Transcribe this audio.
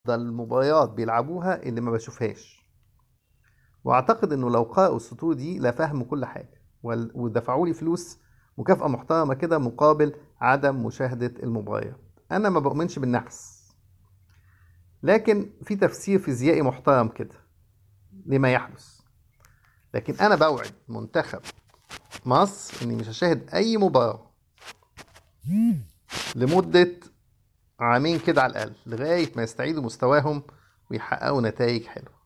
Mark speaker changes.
Speaker 1: المباريات بيلعبوها اللي ما بشوفهاش واعتقد انه لو قرأوا السطور دي لفهموا كل حاجة وال- ودفعوا لي فلوس مكافأة محترمة كده مقابل عدم مشاهدة المباريات انا ما بؤمنش بالنحس لكن في تفسير فيزيائي محترم كده لما يحدث لكن انا بوعد منتخب مصر اني مش هشاهد اي مباراة لمدة عامين كده على الاقل لغاية ما يستعيدوا مستواهم ويحققوا نتائج حلوة